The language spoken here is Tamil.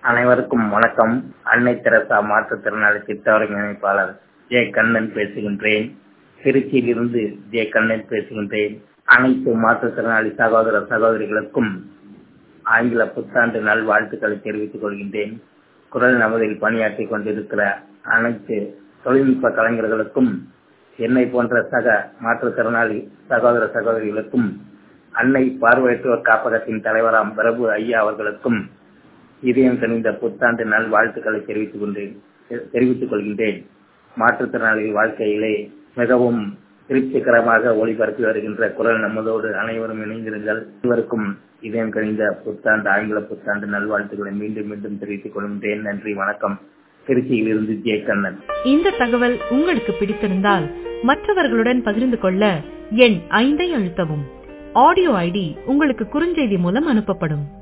அனைவருக்கும் வணக்கம் அன்னை தெரசா மாற்றுத்திறனாளி திட்ட ஒருங்கிணைப்பாளர் ஜே கண்ணன் பேசுகின்றேன் திருச்சியிலிருந்து ஜே கண்ணன் பேசுகின்றேன் அனைத்து மாற்றுத்திறனாளி சகோதர சகோதரிகளுக்கும் ஆங்கில புத்தாண்டு நல்வாழ்த்துக்களை தெரிவித்துக் கொள்கின்றேன் குரல் நமதில் பணியாற்றி கொண்டிருக்கிற அனைத்து தொழில்நுட்ப கலைஞர்களுக்கும் என்னை போன்ற சக மாற்றுத்திறனாளி சகோதர சகோதரிகளுக்கும் அன்னை பார்வையற்றோர் காப்பகத்தின் தலைவராம் பிரபு ஐயா அவர்களுக்கும் இதயம் கணிந்த புத்தாண்டு நல் வாழ்த்துக்களை தெரிவித்துக் கொண்டேன் தெரிவித்துக் கொள்கின்றேன் மாற்றுத்திறனாளிகள் வாழ்க்கையிலே மிகவும் திருப்திகரமாக ஒளிபரப்பி வருகின்ற குரல் நமதோடு அனைவரும் இணைந்திருங்கள் இவருக்கும் இதயம் கணிந்த புத்தாண்டு ஆங்கில புத்தாண்டு நல்வாழ்த்துக்களை மீண்டும் மீண்டும் தெரிவித்துக் கொள்கின்றேன் நன்றி வணக்கம் திருச்சியிலிருந்து ஜே கண்ணன் இந்த தகவல் உங்களுக்கு பிடித்திருந்தால் மற்றவர்களுடன் பகிர்ந்து கொள்ள எண் ஐந்தை அழுத்தவும் ஆடியோ ஐடி உங்களுக்கு குறுஞ்செய்தி மூலம் அனுப்பப்படும்